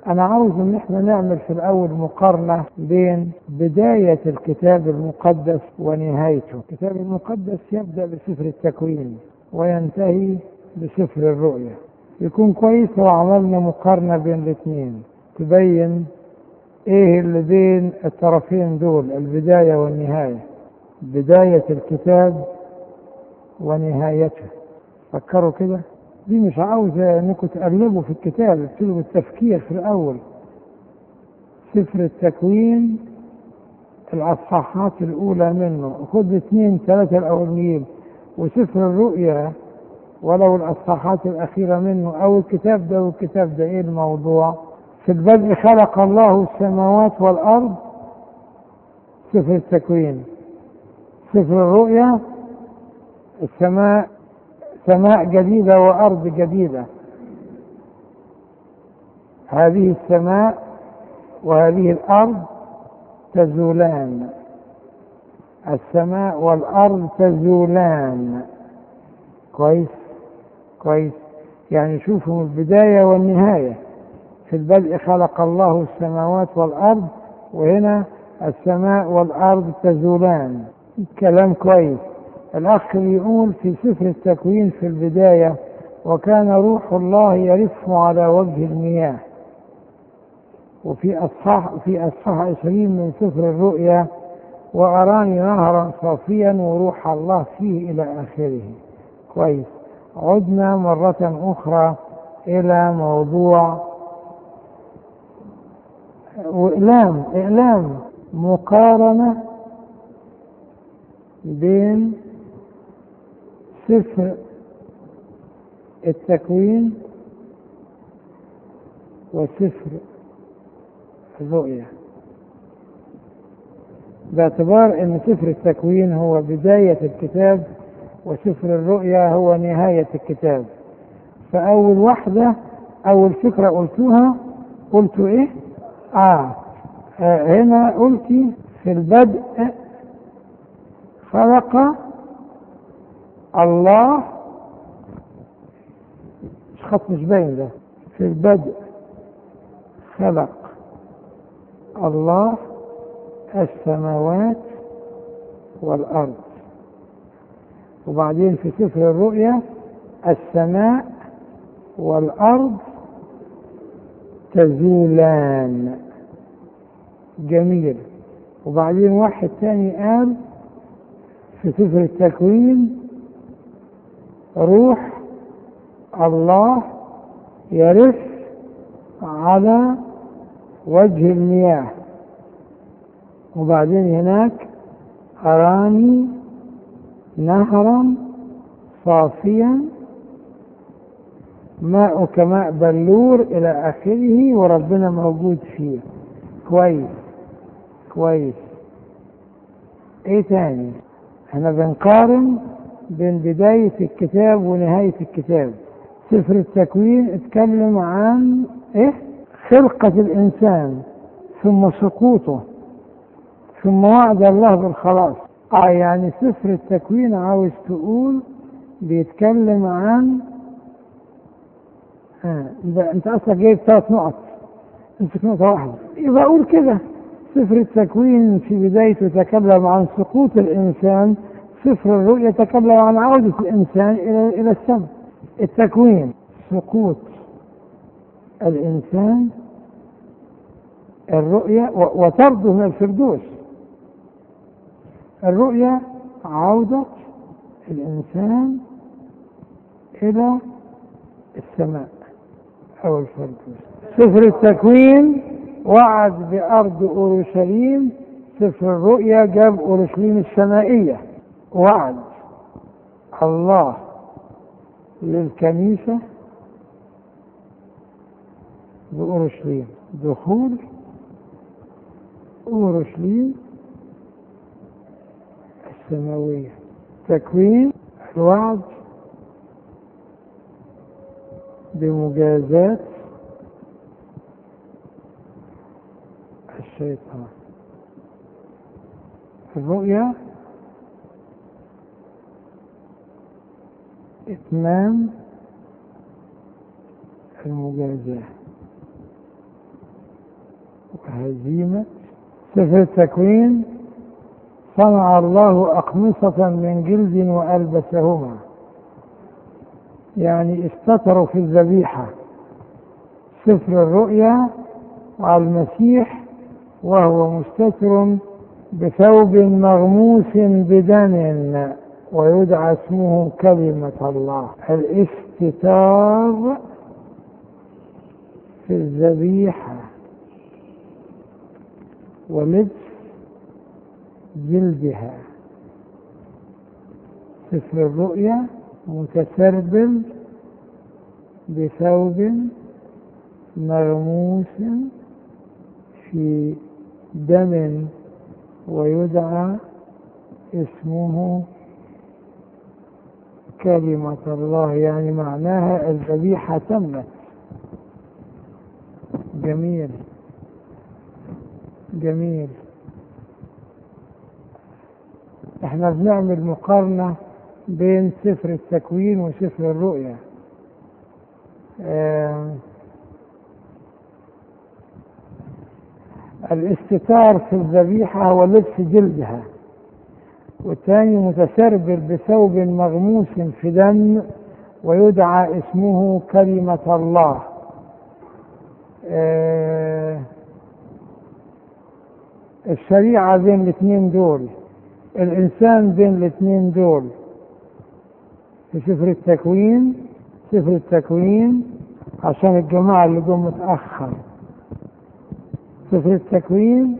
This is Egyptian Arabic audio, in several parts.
أنا عاوز إن إحنا نعمل في الأول مقارنة بين بداية الكتاب المقدس ونهايته الكتاب المقدس يبدأ بسفر التكوين وينتهي بسفر الرؤيا يكون كويس لو عملنا مقارنة بين الاثنين تبين ايه اللي بين الطرفين دول البداية والنهاية بداية الكتاب ونهايته فكروا كده دي مش عاوزة انكم تقلبوا في الكتاب ابتدوا بالتفكير في الاول سفر التكوين الاصحاحات الاولى منه خد اثنين ثلاثة الاولين وسفر الرؤيا ولو الاصحاحات الاخيرة منه او الكتاب ده والكتاب ده ايه الموضوع في البدء خلق الله السماوات والارض سفر التكوين سفر الرؤيا السماء سماء جديدة وأرض جديدة هذه السماء وهذه الأرض تزولان السماء والأرض تزولان كويس كويس يعني شوفوا البداية والنهاية في البدء خلق الله السماوات والأرض وهنا السماء والأرض تزولان كلام كويس الأخ بيقول في سفر التكوين في البداية وكان روح الله يرف على وجه المياه وفي أصحاح في أصحاح 20 من سفر الرؤيا وأراني نهرا صافيا وروح الله فيه إلى آخره كويس عدنا مرة أخرى إلى موضوع وإعلام إعلام مقارنة بين سفر التكوين وسفر الرؤيا باعتبار ان سفر التكوين هو بداية الكتاب وسفر الرؤيا هو نهاية الكتاب فأول واحدة أول فكرة قلتوها قلتوا إيه؟ آه, آه هنا قلتي في البدء خلق الله مش خط مش باين ده في البدء خلق الله السماوات والأرض وبعدين في سفر الرؤيا السماء والأرض تزولان جميل وبعدين واحد تاني قال في سفر التكوين روح الله يرف على وجه المياه وبعدين هناك أراني نهرا صافيا ماء كماء بلور إلى آخره وربنا موجود فيه كويس كويس ايه تاني احنا بنقارن بين بداية الكتاب ونهاية الكتاب سفر التكوين اتكلم عن ايه خلقة الانسان ثم سقوطه ثم وعد الله بالخلاص اه يعني سفر التكوين عاوز تقول بيتكلم عن آه انت اصلا جايب ثلاث نقط امسك نقطة واحدة يبقى اقول كده سفر التكوين في بدايته تكلم عن سقوط الانسان سفر الرؤيا يتكلم عن عودة الإنسان إلى إلى السماء التكوين سقوط الإنسان الرؤيا وطرده من الفردوس الرؤيا عودة الإنسان إلى السماء أو الفردوس سفر التكوين وعد بأرض أورشليم سفر الرؤيا جاب أورشليم السمائية وعد الله للكنيسة بأورشليم دخول أورشليم السماوية تكوين الوعد بمجازات الشيطان الرؤيا إتمام المجازاة هزيمة سفر التكوين صنع الله أقمصة من جلد وألبسهما يعني استتروا في الذبيحة سفر الرؤيا على المسيح وهو مستتر بثوب مغموس بدم ويدعى اسمه كلمة الله الاستتار في الذبيحة ولبس جلدها سفر الرؤيا متسربل بثوب مغموس في دم ويدعى اسمه كلمة الله يعني معناها الذبيحة تمت جميل جميل احنا بنعمل مقارنة بين سفر التكوين وسفر الرؤيا آه الاستتار في الذبيحة هو لبس جلدها والثاني متسربل بثوب مغموس في دم ويدعى اسمه كلمة الله آه الشريعة بين الاثنين دول الإنسان بين الاثنين دول في سفر التكوين سفر التكوين عشان الجماعة اللي جم متأخر سفر التكوين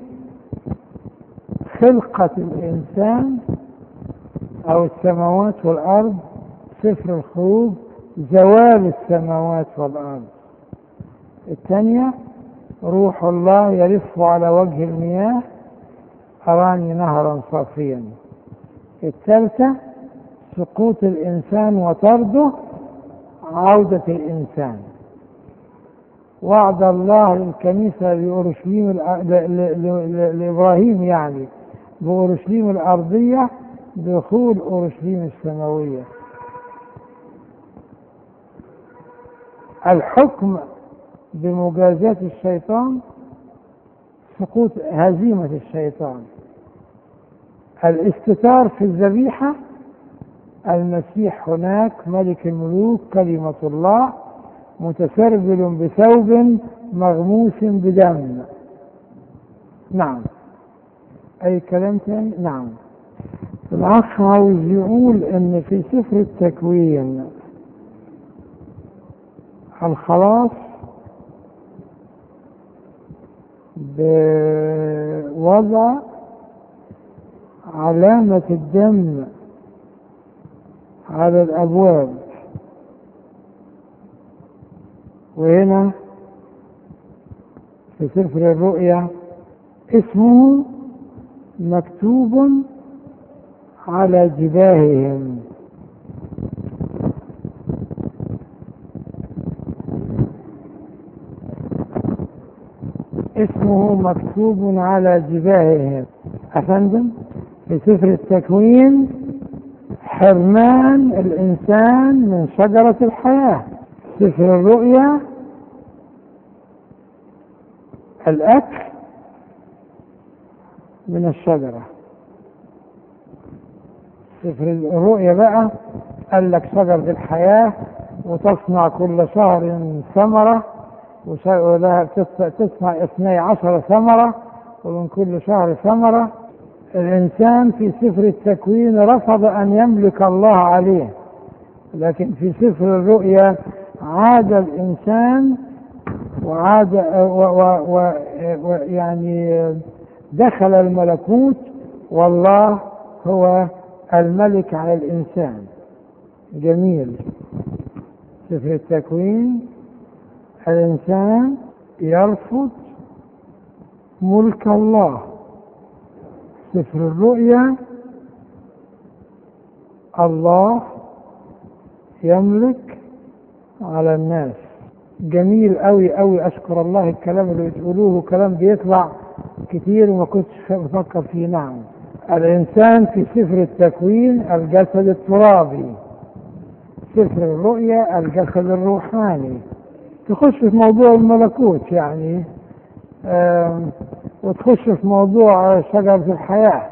خلقة الإنسان أو السماوات والأرض سفر الخروج زوال السماوات والأرض الثانية روح الله يرف على وجه المياه أراني نهرا صافيا الثالثة سقوط الإنسان وطرده عودة الإنسان وعد الله للكنيسة لأورشليم لإبراهيم يعني بأورشليم الأرضية دخول أورشليم السماوية الحكم بمجازاة الشيطان سقوط هزيمة الشيطان الاستتار في الذبيحة المسيح هناك ملك الملوك كلمة الله متسربل بثوب مغموس بدم نعم أي كلام تاني نعم الأخ عاوز يقول إن في سفر التكوين الخلاص بوضع علامة الدم على الأبواب وهنا في سفر الرؤيا اسمه مكتوب على جباههم اسمه مكتوب على جباههم أفندم في سفر التكوين حرمان الإنسان من شجرة الحياة سفر الرؤيا الأكل من الشجرة سفر الرؤيا بقى قال لك شجرة الحياة وتصنع كل شهر ثمرة ولها تصنع اثني عشر ثمرة ومن كل شهر ثمرة الإنسان في سفر التكوين رفض أن يملك الله عليه لكن في سفر الرؤيا عاد الإنسان وعاد ويعني دخل الملكوت والله هو الملك على الإنسان جميل سفر التكوين الإنسان يرفض ملك الله سفر الرؤيا الله يملك على الناس جميل قوي قوي اشكر الله الكلام اللي بتقولوه كلام بيطلع كتير وما كنتش بفكر فيه نعم الانسان في سفر التكوين الجسد الترابي سفر الرؤيا الجسد الروحاني تخش في موضوع الملكوت يعني آم، وتخش في موضوع شجرة الحياة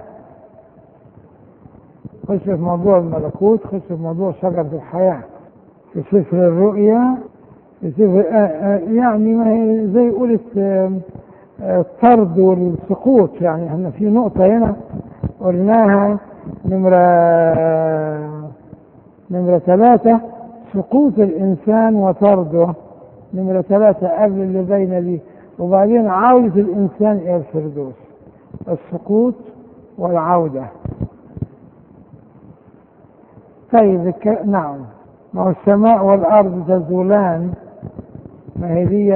تخش في موضوع الملكوت تخش في موضوع شجرة الحياة في سفر الرؤيا في سفر آه، آه، يعني ما هي زي قلت آم، آه، الطرد والسقوط يعني احنا في نقطة هنا قلناها نمرة نمرة ثلاثة سقوط الإنسان وطرده نمرة ثلاثة قبل اللي بين دي وبعدين عودة الإنسان إلى الفردوس السقوط والعودة طيب الك- نعم ما هو السماء والأرض تزولان ما هي دي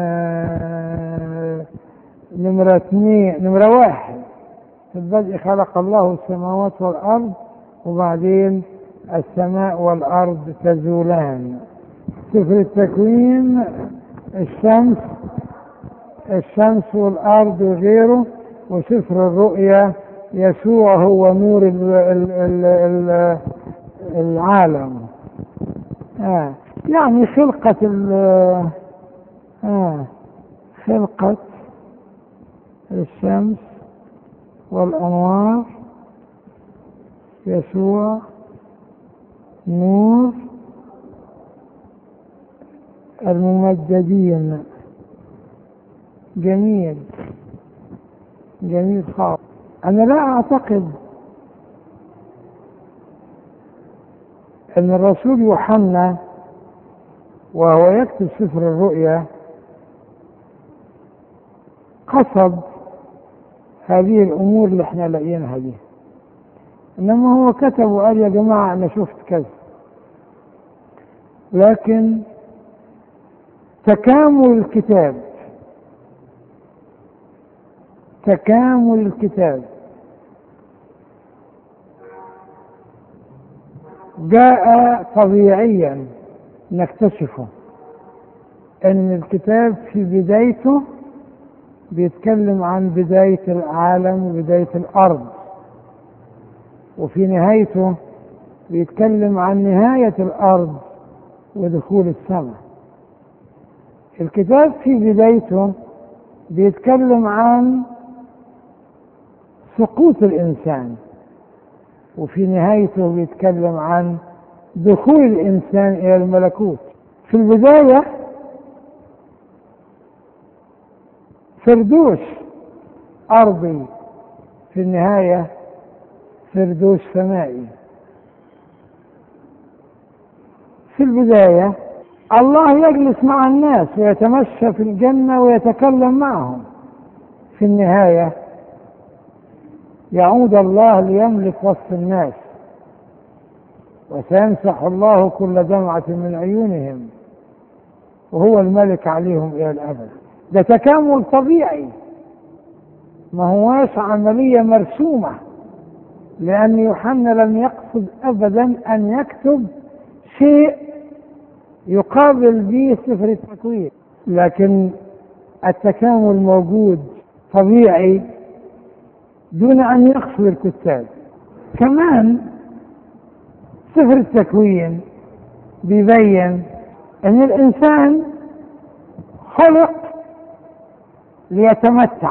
آه، نمرة اثنين نمرة واحد في البدء خلق الله السماوات والأرض وبعدين السماء والأرض تزولان سفر التكوين الشمس الشمس والأرض وغيره وسفر الرؤيا يسوع هو نور ال ال ال ال العالم آه. يعني خلقة ال آه. خلقة الشمس والأنوار يسوع نور الممجدين جميل جميل خالص أنا لا أعتقد أن الرسول يوحنا وهو يكتب سفر الرؤيا قصد هذه الأمور اللي احنا لاقيينها دي إنما هو كتب وقال يا جماعة أنا شفت كذا لكن تكامل الكتاب تكامل الكتاب جاء طبيعيا نكتشفه ان الكتاب في بدايته بيتكلم عن بداية العالم وبداية الأرض وفي نهايته بيتكلم عن نهاية الأرض ودخول السماء الكتاب في بدايته بيتكلم عن سقوط الإنسان وفي نهايته بيتكلم عن دخول الإنسان إلى الملكوت في البداية فردوس أرضي في النهاية فردوس سمائي في البداية الله يجلس مع الناس ويتمشى في الجنة ويتكلم معهم في النهاية يعود الله ليملك وسط الناس وسيمسح الله كل دمعة من عيونهم وهو الملك عليهم إلى الأبد ده تكامل طبيعي ما هواش عملية مرسومة لأن يوحنا لم يقصد أبدا أن يكتب شيء يقابل به سفر التكوين لكن التكامل موجود طبيعي دون أن يقصد الكتاب كمان سفر التكوين بيبين أن الإنسان خلق ليتمتع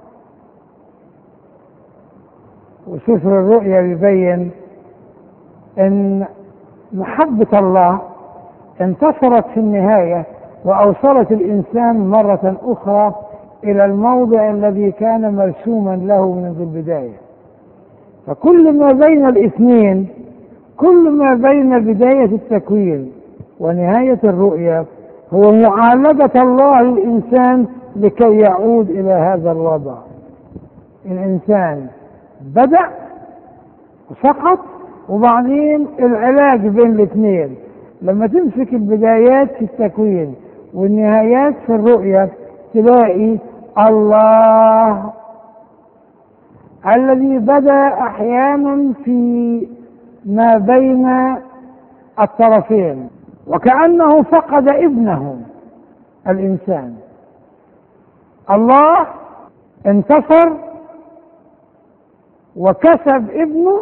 وسفر الرؤيا بيبين أن محبة الله انتصرت في النهاية وأوصلت الإنسان مرة أخرى إلى الموضع الذي كان مرسوما له منذ البداية فكل ما بين الاثنين كل ما بين بداية التكوين ونهاية الرؤيا هو معالجة الله للإنسان لكي يعود إلى هذا الوضع الإنسان بدأ وسقط وبعدين العلاج بين الاثنين لما تمسك البدايات في التكوين والنهايات في الرؤيا تلاقي الله الذي بدا احيانا في ما بين الطرفين وكانه فقد ابنه الانسان الله انتصر وكسب ابنه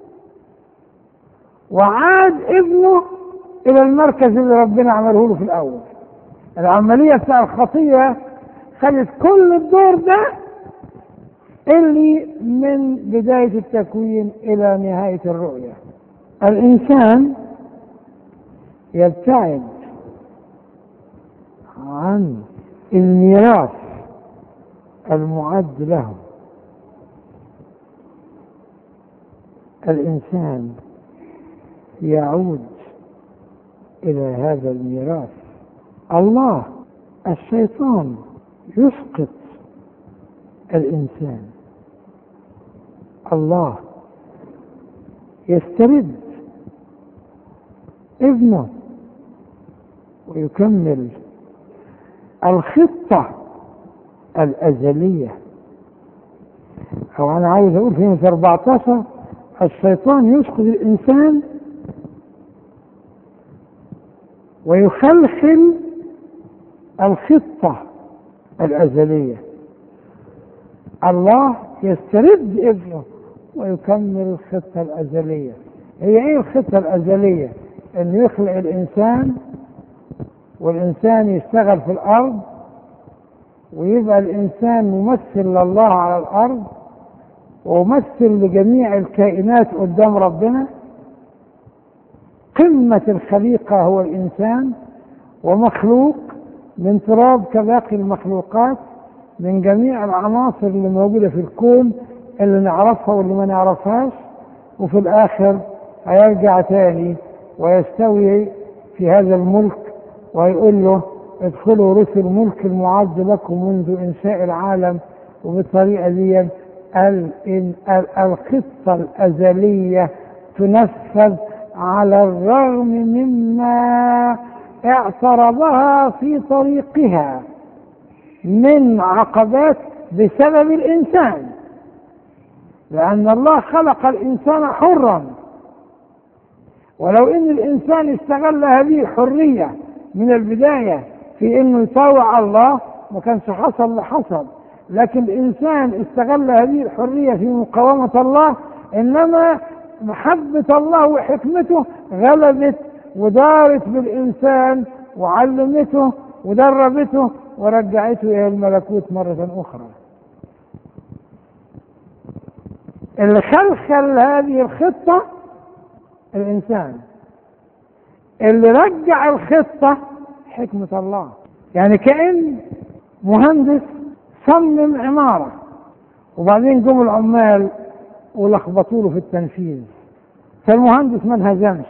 وعاد ابنه الى المركز اللي ربنا عمله له في الاول العمليه بتاع الخطيه خدت كل الدور ده اللي من بداية التكوين إلى نهاية الرؤية الإنسان يبتعد عن الميراث المعد له الإنسان يعود إلى هذا الميراث الله الشيطان يسقط الإنسان الله يسترد ابنه ويكمل الخطة الأزلية أو أنا عاوز أقول في 14 الشيطان يسقط الإنسان ويخلخل الخطة الأزلية الله يسترد ابنه ويكمل الخطة الأزلية هي ايه الخطة الأزلية انه يخلق الإنسان والإنسان يشتغل في الأرض ويبقى الإنسان ممثل لله على الأرض وممثل لجميع الكائنات قدام ربنا قمة الخليقة هو الإنسان ومخلوق من تراب كباقي المخلوقات من جميع العناصر اللي موجودة في الكون اللي نعرفها واللي ما نعرفهاش وفي الآخر هيرجع تاني ويستوي في هذا الملك ويقول له ادخلوا رسل ملك المعد لكم منذ إنشاء العالم وبالطريقة دي الخطة الأزلية تنفذ على الرغم مما اعترضها في طريقها من عقبات بسبب الإنسان لأن الله خلق الإنسان حرا ولو إن الإنسان استغل هذه الحرية من البداية في إنه يطاوع الله ما كانش حصل اللي حصل لكن الإنسان استغل هذه الحرية في مقاومة الله إنما محبة الله وحكمته غلبت ودارت بالإنسان وعلمته ودربته ورجعته إلى الملكوت مرة أخرى اللي خلخل هذه الخطة الإنسان اللي رجع الخطة حكمة الله يعني كأن مهندس صمم عمارة وبعدين جم العمال ولخبطوا له في التنفيذ فالمهندس ما انهزمش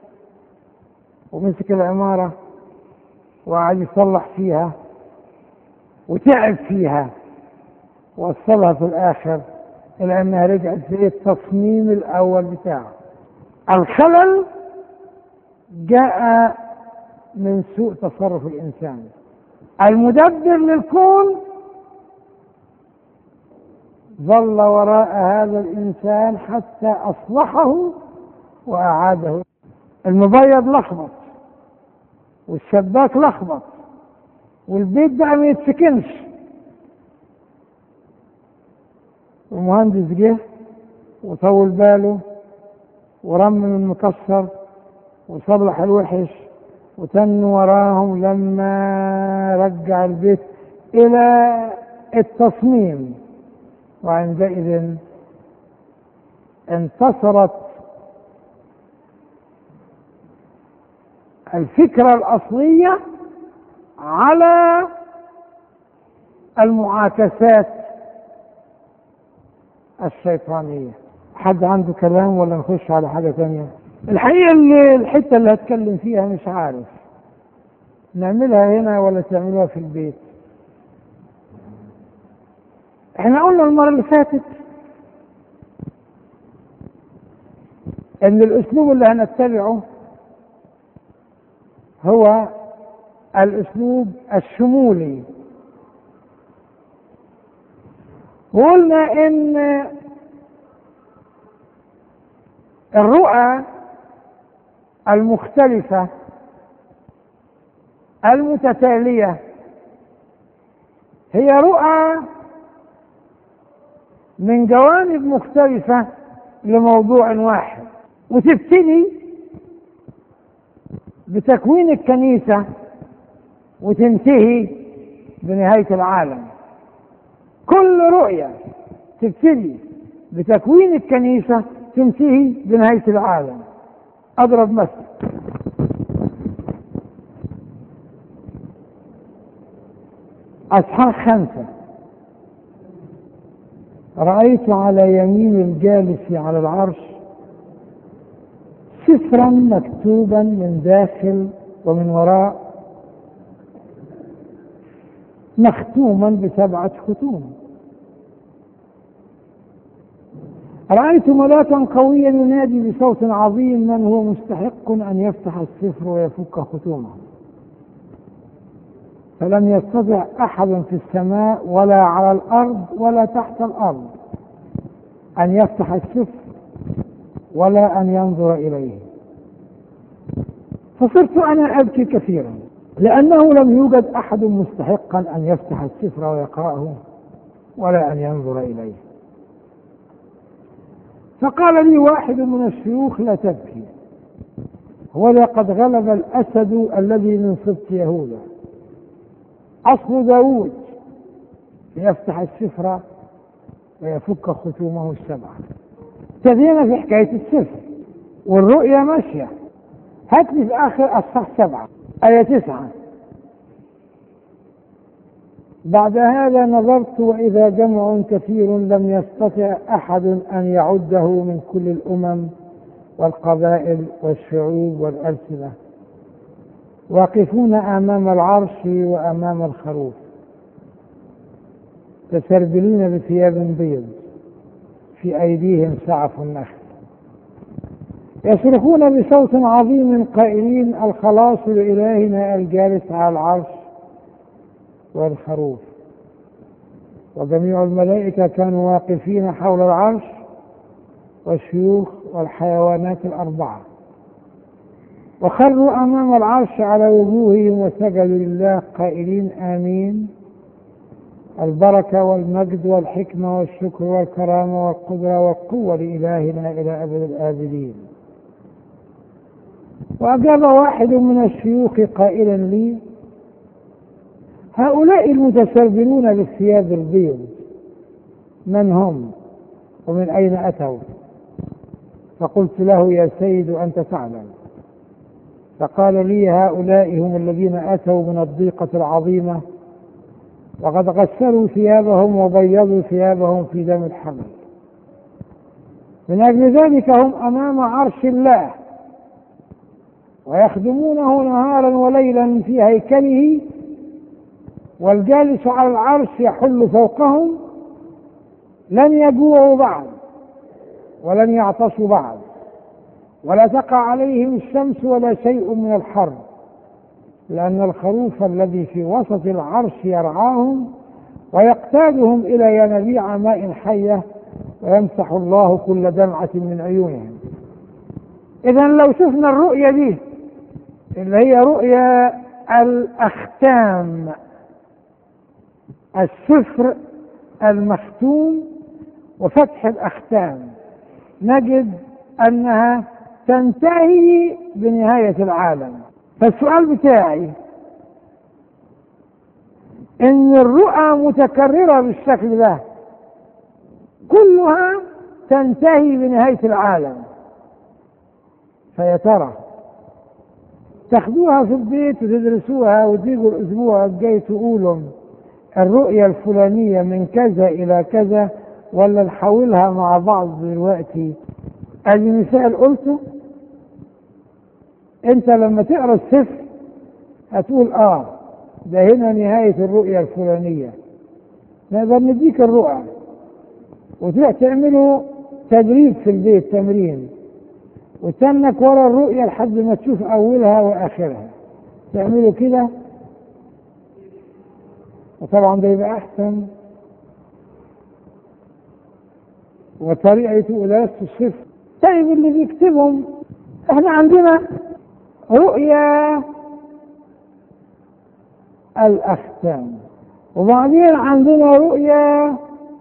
ومسك العمارة وقعد يصلح فيها وتعب فيها وصلها في الآخر إلى أنها رجعت زي التصميم الأول بتاعه الخلل جاء من سوء تصرف الإنسان المدبر للكون ظل وراء هذا الإنسان حتى أصلحه وأعاده المبيض لخبط والشباك لخبط والبيت بقى ما يتسكنش المهندس جه وطول باله ورمم المكسر وصلح الوحش وتن وراهم لما رجع البيت إلى التصميم وعندئذ انتصرت الفكرة الأصلية على المعاكسات الشيطانية حد عنده كلام ولا نخش على حاجة تانية الحقيقة اللي الحتة اللي هتكلم فيها مش عارف نعملها هنا ولا تعملوها في البيت احنا قلنا المرة اللي فاتت ان الاسلوب اللي هنتبعه هو الاسلوب الشمولي وقلنا ان الرؤى المختلفة المتتالية هي رؤى من جوانب مختلفة لموضوع واحد وتبتدي بتكوين الكنيسة وتنتهي بنهاية العالم كل رؤية تبتدي بتكوين الكنيسة تنتهي بنهاية العالم أضرب مثل أصحاح خمسة رأيت على يمين الجالس على العرش سفرا مكتوبا من داخل ومن وراء مختوما بسبعة ختوم رأيت ملاكا قويا ينادي بصوت عظيم من هو مستحق أن يفتح السفر ويفك ختومه فلم يستطع أحد في السماء ولا على الأرض ولا تحت الأرض أن يفتح السفر ولا أن ينظر إليه فصرت أنا أبكي كثيرا لأنه لم يوجد أحد مستحقا أن يفتح السفر ويقرأه ولا أن ينظر إليه فقال لي واحد من الشيوخ لا تبكي ولا قد غلب الأسد الذي من سبط يهوذا أصل داود ليفتح السفر ويفك ختومه السبعة ابتدينا في حكاية السفر والرؤية ماشية هات لي في آخر أصحاح سبعة آية تسعة بعد هذا نظرت وإذا جمع كثير لم يستطع أحد أن يعده من كل الأمم والقبائل والشعوب والألسنة واقفون أمام العرش وأمام الخروف تسربلين بثياب بيض في أيديهم سعف النخل يصرخون بصوت عظيم قائلين الخلاص لإلهنا الجالس على العرش والخروف وجميع الملائكة كانوا واقفين حول العرش والشيوخ والحيوانات الأربعة وخروا أمام العرش على وجوههم وسجدوا لله قائلين آمين البركة والمجد والحكمة والشكر والكرامة والقدرة والقوة لإلهنا إلى أبد الآبدين وأجاب واحد من الشيوخ قائلا لي هؤلاء المتسربلون بالثياب البيض من هم ومن أين أتوا فقلت له يا سيد أنت تعلم فقال لي هؤلاء هم الذين أتوا من الضيقة العظيمة وقد غسلوا ثيابهم وبيضوا ثيابهم في دم الحمل من أجل ذلك هم أمام عرش الله ويخدمونه نهارا وليلا في هيكله والجالس على العرش يحل فوقهم لن يجوعوا بعد ولن يعطشوا بعد ولا تقع عليهم الشمس ولا شيء من الحر لأن الخروف الذي في وسط العرش يرعاهم ويقتادهم إلى ينابيع ماء حية ويمسح الله كل دمعة من عيونهم إذا لو شفنا الرؤية دي اللي هي رؤيا الأختام السفر المختوم وفتح الأختام نجد أنها تنتهي بنهاية العالم فالسؤال بتاعي إن الرؤى متكررة بالشكل ده كلها تنتهي بنهاية العالم فيا ترى تاخدوها في البيت وتدرسوها وتيجوا الأسبوع الجاي تقولوا الرؤية الفلانية من كذا إلى كذا ولا نحولها مع بعض دلوقتي ادي مثال قلته انت لما تقرا السفر هتقول اه ده هنا نهاية الرؤية الفلانية نقدر نديك الرؤى وتروح تعملوا تدريب في البيت تمرين وتنك ورا الرؤية لحد ما تشوف أولها وآخرها تعملوا كده وطبعا ده يبقى أحسن وطريقة دراسة الصفر طيب اللي بيكتبهم احنا عندنا رؤيا الأختام وبعدين عندنا رؤيا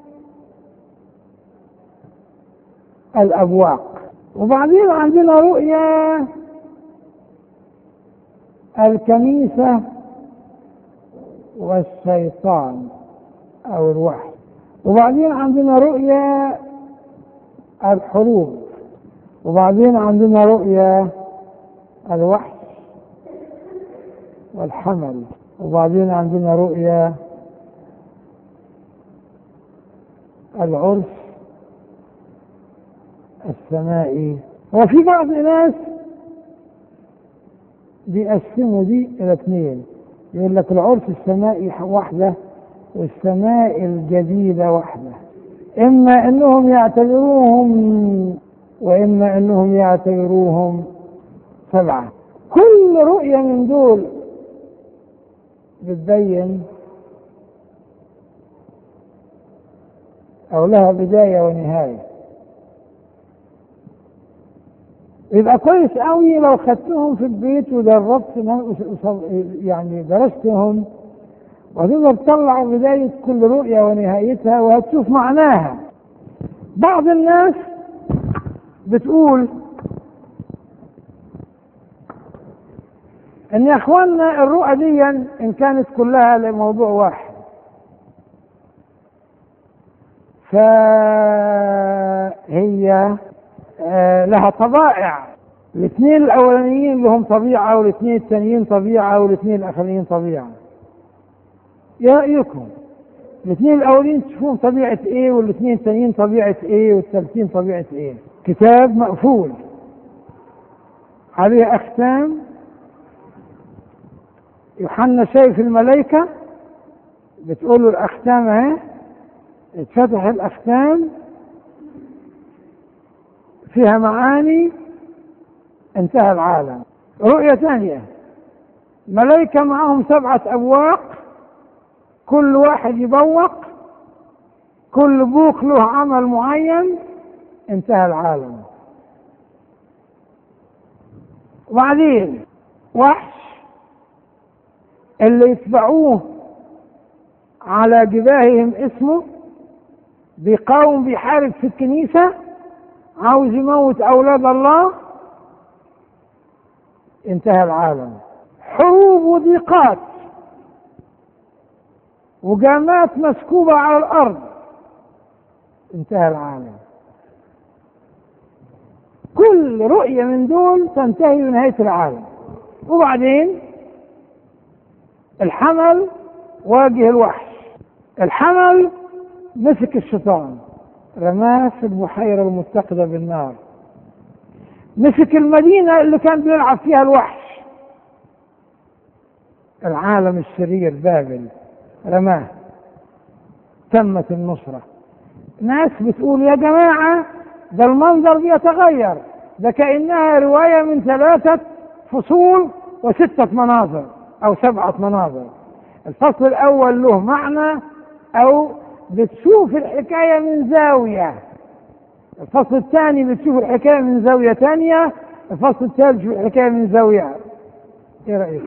الأبواق وبعدين عندنا رؤيا الكنيسة والشيطان أو الوحي وبعدين عندنا رؤية الحروب وبعدين عندنا رؤية الوحش والحمل وبعدين عندنا رؤية العرس السمائي وفي بعض الناس بيقسموا دي إلى اثنين يقول لك العرس السمائي واحدة والسماء الجديدة واحدة إما أنهم يعتبروهم وإما أنهم يعتبروهم سبعة كل رؤية من دول بتبين أو لها بداية ونهاية يبقى كويس قوي لو خدتهم في البيت ودربت يعني درستهم وتقدر تطلع بداية كل رؤية ونهايتها وهتشوف معناها بعض الناس بتقول ان يا اخواننا الرؤى دي ان كانت كلها لموضوع واحد فهي لها طبائع الاثنين الاولانيين لهم طبيعه والاثنين الثانيين طبيعه والاثنين الاخرين طبيعه يا رايكم الاثنين الاولين تشوفون طبيعه ايه والاثنين الثانيين طبيعه ايه والثالثين طبيعه ايه كتاب مقفول عليه اختام يوحنا شايف الملائكه بتقول له الاختام اهي اتفتح الاختام فيها معاني انتهى العالم رؤية ثانية ملائكة معهم سبعة أبواق كل واحد يبوق كل بوق له عمل معين انتهى العالم وبعدين وحش اللي يتبعوه على جباههم اسمه بيقاوم بيحارب في الكنيسة عاوز يموت أولاد الله انتهى العالم حروب وضيقات وجامات مسكوبة على الأرض انتهى العالم كل رؤية من دول تنتهي بنهاية العالم وبعدين الحمل واجه الوحش الحمل مسك الشيطان رماه في البحيرة المتقدة بالنار مسك المدينة اللي كان بيلعب فيها الوحش العالم الشرير بابل رماه تمت النصرة ناس بتقول يا جماعة ده المنظر بيتغير ده كأنها رواية من ثلاثة فصول وستة مناظر أو سبعة مناظر الفصل الأول له معنى أو بتشوف الحكاية من زاوية الفصل الثاني بتشوف الحكاية من زاوية ثانية الفصل الثالث بتشوف الحكاية من زاوية ايه رأيك؟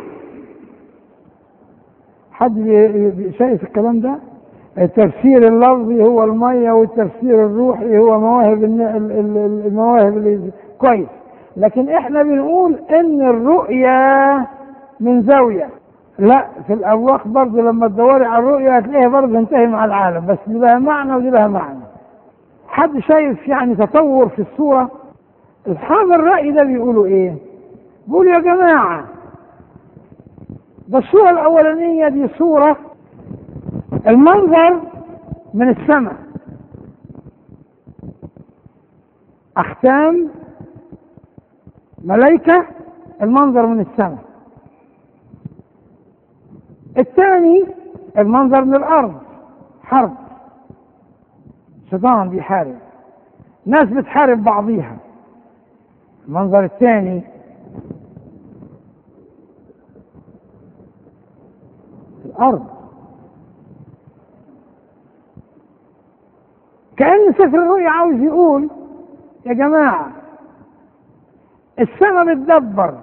حد شايف الكلام ده؟ التفسير اللفظي هو المية والتفسير الروحي هو مواهب المواهب اللي كويس لكن احنا بنقول ان الرؤية من زاوية لا في الأبواق برضه لما تدوري على الرؤية هتلاقيها برضه تنتهي مع العالم بس دي لها معنى ودي لها معنى حد شايف يعني تطور في الصورة أصحاب الرأي ده بيقولوا إيه؟ بيقولوا يا جماعة ده الصورة الأولانية دي صورة المنظر من السماء أختام ملائكة المنظر من السماء الثاني المنظر من الارض حرب شيطان بيحارب ناس بتحارب بعضيها المنظر الثاني الارض كأن سفر الرؤيا عاوز يقول يا جماعة السماء بتدبر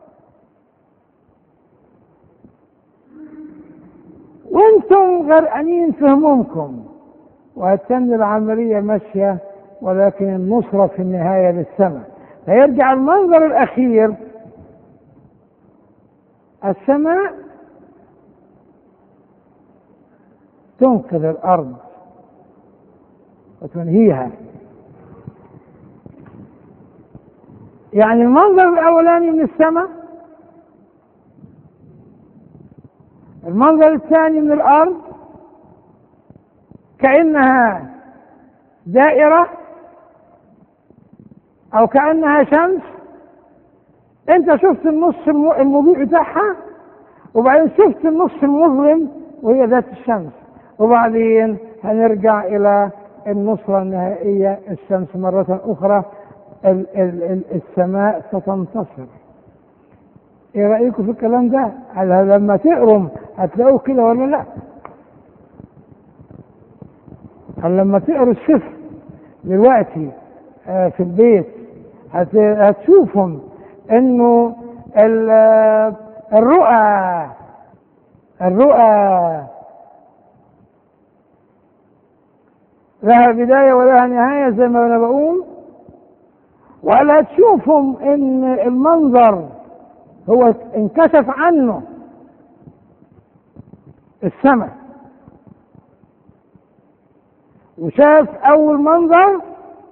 وانتم غرقانين في همومكم وهتتم العمليه ماشيه ولكن النصره في النهايه للسماء فيرجع المنظر الاخير السماء تنقذ الأرض وتنهيها يعني المنظر الأولاني من السماء المنظر الثاني من الأرض كأنها دائرة أو كأنها شمس أنت شفت النص المضيء بتاعها وبعدين شفت النص المظلم وهي ذات الشمس وبعدين هنرجع إلى النصرة النهائية الشمس مرة أخرى ال ال ال السماء ستنتصر ايه رأيكم في الكلام ده هل لما تقرم هتلاقوه كده ولا لا هل لما تقروا السفر دلوقتي آه في البيت هت هتشوفهم انه الرؤى الرؤى لها بداية ولها نهاية زي ما أنا بقول ولا تشوفهم إن المنظر هو انكشف عنه السماء وشاف أول منظر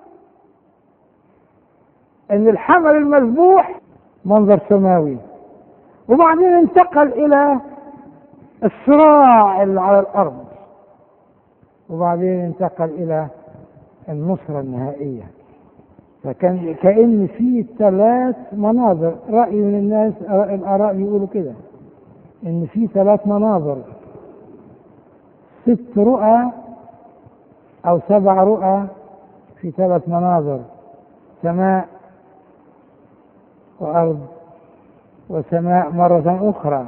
إن الحمل المذبوح منظر سماوي وبعدين انتقل إلى الصراع اللي على الأرض وبعدين انتقل إلى النصرة النهائية فكان كأن في ثلاث مناظر رأي من الناس الآراء بيقولوا كده إن في ثلاث مناظر ست رؤى أو سبع رؤى في ثلاث مناظر سماء وأرض وسماء مرة أخرى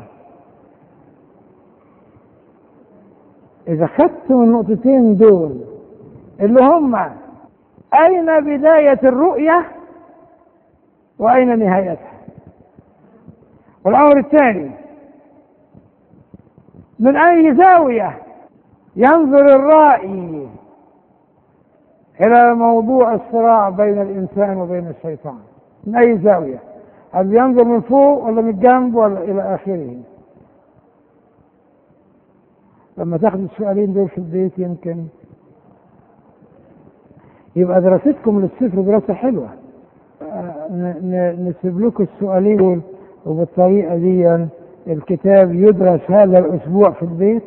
إذا خدتم النقطتين دول اللي هم أين بداية الرؤية وأين نهايتها والأمر الثاني من أي زاوية ينظر الرائي إلى موضوع الصراع بين الإنسان وبين الشيطان من أي زاوية هل ينظر من فوق ولا من الجنب ولا إلى آخره لما تاخد السؤالين دول في البيت يمكن يبقى دراستكم للسفر دراسة حلوة نسيب لكم السؤالين دول وبالطريقة دي الكتاب يدرس هذا الأسبوع في البيت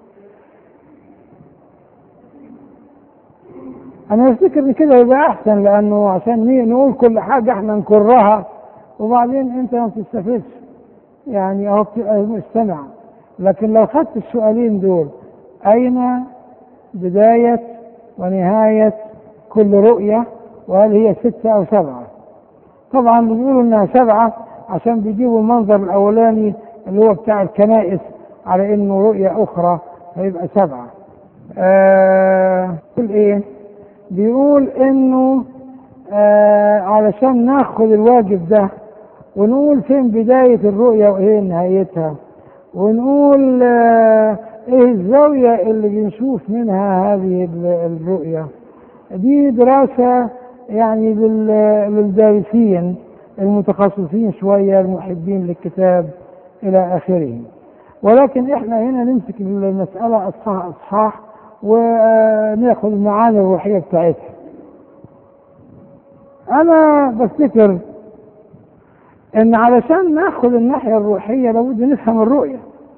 أنا أفتكر إن كده يبقى أحسن لأنه عشان نقول كل حاجة إحنا نكرها وبعدين أنت ما بتستفدش يعني أهو مستمع لكن لو خدت السؤالين دول أين بداية ونهاية كل رؤية وهل هي ستة أو سبعة طبعا بيقولوا إنها سبعة عشان بيجيبوا المنظر الأولاني اللي هو بتاع الكنائس على إنه رؤية أخرى فيبقى سبعة آه إيه بيقول إنه آه علشان ناخد الواجب ده ونقول فين بداية الرؤية وإيه نهايتها ونقول آه ايه الزاوية اللي بنشوف منها هذه الرؤية دي دراسة يعني للدارسين المتخصصين شوية المحبين للكتاب إلى آخره ولكن احنا هنا نمسك المسألة أصحاح أصحاح وناخد المعاني الروحية بتاعتها أنا بفتكر إن علشان ناخد الناحية الروحية لابد نفهم الرؤية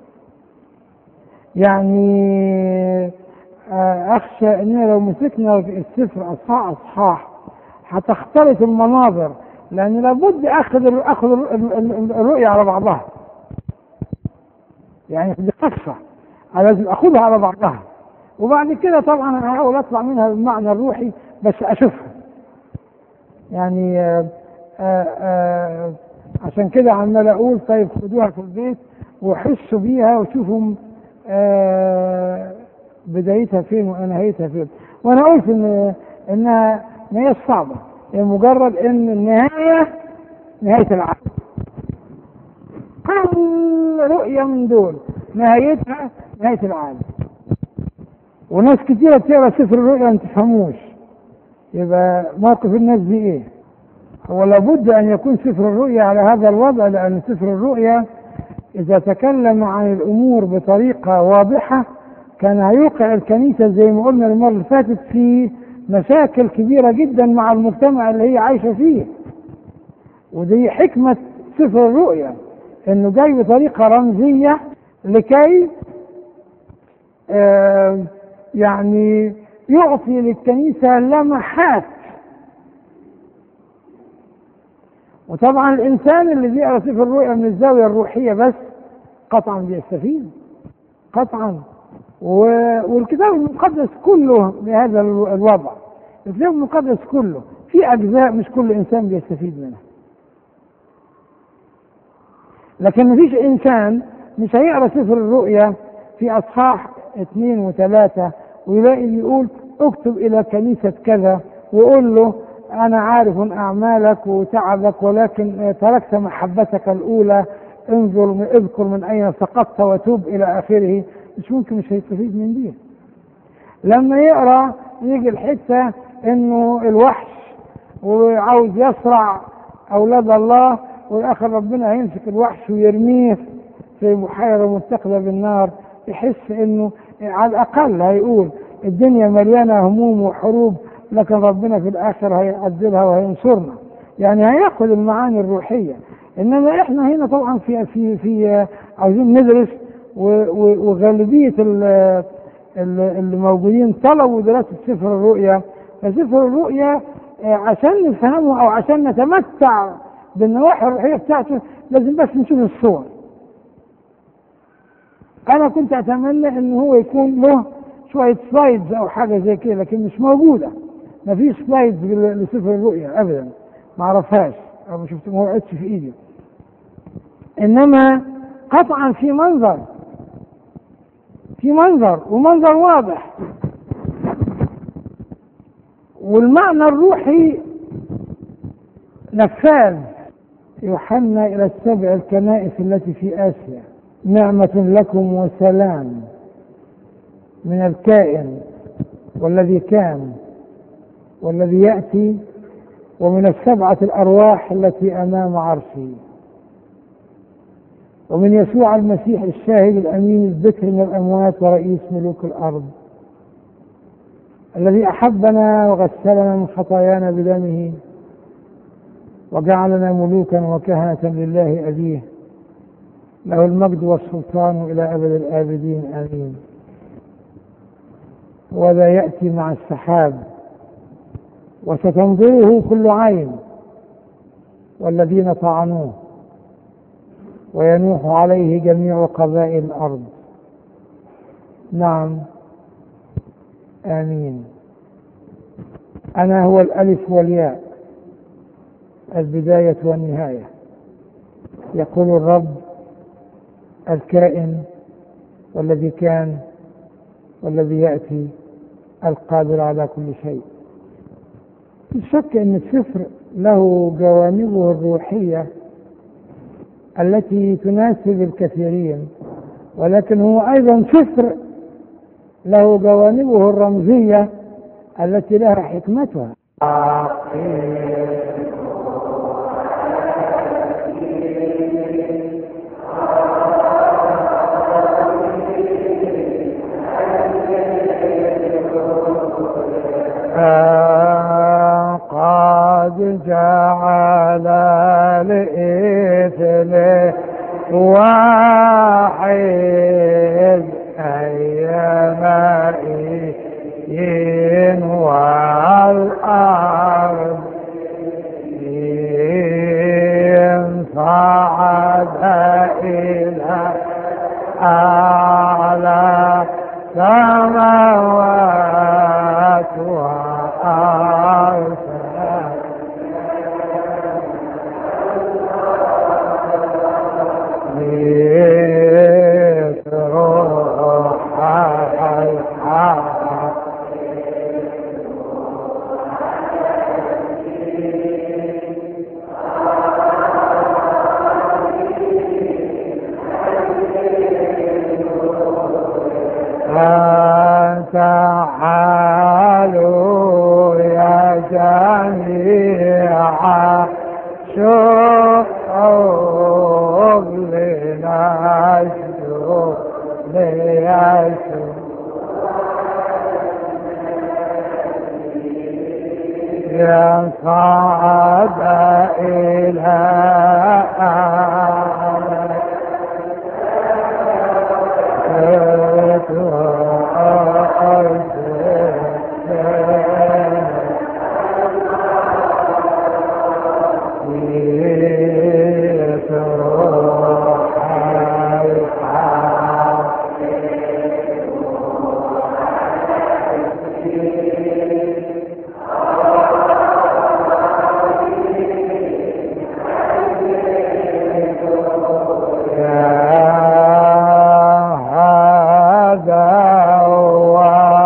يعني اخشى اننا لو مسكنا السفر اصحاح اصحاح هتختلط المناظر لان لابد اخذ اخذ الرؤيه على بعضها يعني دي قصه لازم اخذها على بعضها وبعد كده طبعا انا هحاول اطلع منها بالمعنى الروحي بس اشوفها يعني آآ آآ عشان كده عمال اقول طيب خدوها في البيت وحسوا بيها وشوفوا آه بدايتها فين ونهايتها فين وانا قلت ان انها ما هي صعبه هي مجرد ان النهايه نهايه العالم كل رؤيه من دول نهايتها نهايه العالم وناس كتيرة بتقرا سفر الرؤيا ما تفهموش يبقى موقف الناس دي ايه؟ هو لابد ان يكون سفر الرؤيا على هذا الوضع لان سفر الرؤيا إذا تكلم عن الأمور بطريقة واضحة كان هيوقع الكنيسة زي ما قلنا المرة اللي فاتت في مشاكل كبيرة جدا مع المجتمع اللي هي عايشة فيه ودي حكمة سفر الرؤيا انه جاي بطريقة رمزية لكي آه يعني يعطي للكنيسة لمحات وطبعا الإنسان اللي بيقرأ سفر الرؤيا من الزاوية الروحية بس قطعا بيستفيد قطعا والكتاب المقدس كله بهذا الوضع الكتاب المقدس كله في أجزاء مش كل إنسان بيستفيد منها لكن مفيش إنسان مش هيقرأ سفر الرؤيا في أصحاح اثنين وثلاثة ويلاقي بيقول اكتب إلى كنيسة كذا وقول له أنا عارف أعمالك وتعبك ولكن تركت محبتك الأولى انظر من اذكر من أين سقطت وتوب إلى آخره مش ممكن مش هيستفيد من دي لما يقرأ يجي الحتة إنه الوحش وعاوز يصرع أولاد الله والآخر ربنا هيمسك الوحش ويرميه في بحيرة متقدة بالنار يحس إنه على الأقل هيقول الدنيا مليانة هموم وحروب لكن ربنا في الآخر هيعدلها وهينصرنا يعني هياخد المعاني الروحية إنما إحنا هنا طبعا في في في عاوزين ندرس وغالبية اللي موجودين طلبوا دراسة سفر الرؤيا فسفر الرؤيا عشان نفهمه أو عشان نتمتع بالنواحي الروحية بتاعته لازم بس نشوف الصور أنا كنت أتمنى إن هو يكون له شوية سلايدز أو حاجة زي كده لكن مش موجودة ما فيش سلايدز لسفر الرؤيا أبدا ما أعرفهاش أو ما شفت ما وقعتش في إيدي إنما قطعا في منظر في منظر ومنظر واضح والمعنى الروحي نفاذ يوحنا إلى السبع الكنائس التي في آسيا نعمة لكم وسلام من الكائن والذي كان والذي يأتي ومن السبعة الأرواح التي أمام عرشه ومن يسوع المسيح الشاهد الأمين الذكر من الأموات ورئيس ملوك الأرض الذي أحبنا وغسلنا من خطايانا بدمه وجعلنا ملوكا وكهنة لله أبيه له المجد والسلطان إلى أبد الآبدين آمين وذا يأتي مع السحاب وستنظره كل عين والذين طعنوه وينوح عليه جميع قبائل الأرض نعم آمين أنا هو الألف والياء البداية والنهاية يقول الرب الكائن والذي كان والذي يأتي القادر على كل شيء في شك أن السفر له جوانبه الروحية التي تناسب الكثيرين ولكن هو أيضا سفر له جوانبه الرمزية التي لها حكمتها قد جعل لإثم واحد أيما إن والأرض إن صعد إلى أعلى سماوات وأرض تعالوا يا جميع شوق لنشوق ليشوق يصعد إلى هذا هو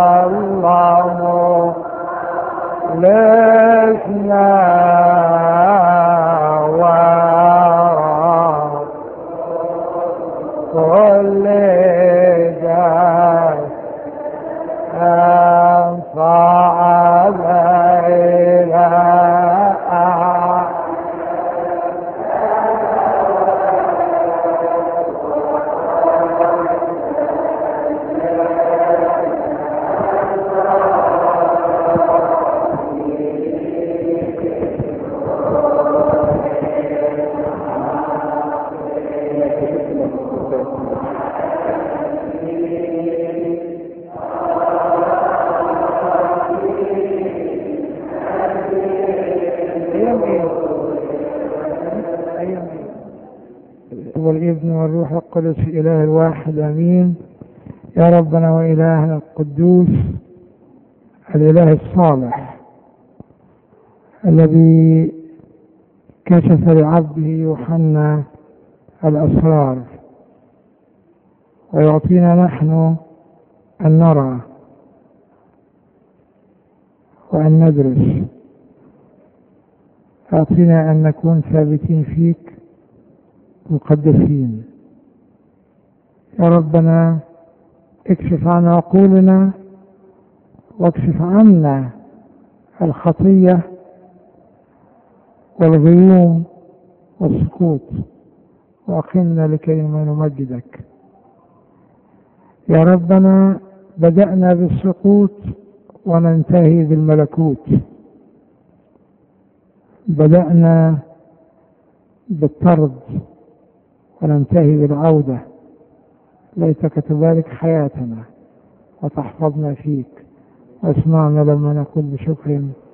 الله لسنا وراء كل جاي صعد إلى أيام إيه؟ أيام إيه؟ والابن والروح القدس إله الواحد أمين يا ربنا وإلهنا القدوس الإله الصالح الذي كشف لعبده يوحنا الأسرار ويعطينا نحن أن نرى وأن ندرس أعطنا أن نكون ثابتين فيك مقدسين يا ربنا اكشف عن عقولنا واكشف عنا الخطية والغيوم والسقوط وأقمنا لكي ما نمجدك يا ربنا بدأنا بالسقوط وننتهي بالملكوت بدأنا بالطرد وننتهي بالعودة ليتك تبارك حياتنا وتحفظنا فيك واسمعنا لما نقول بشكر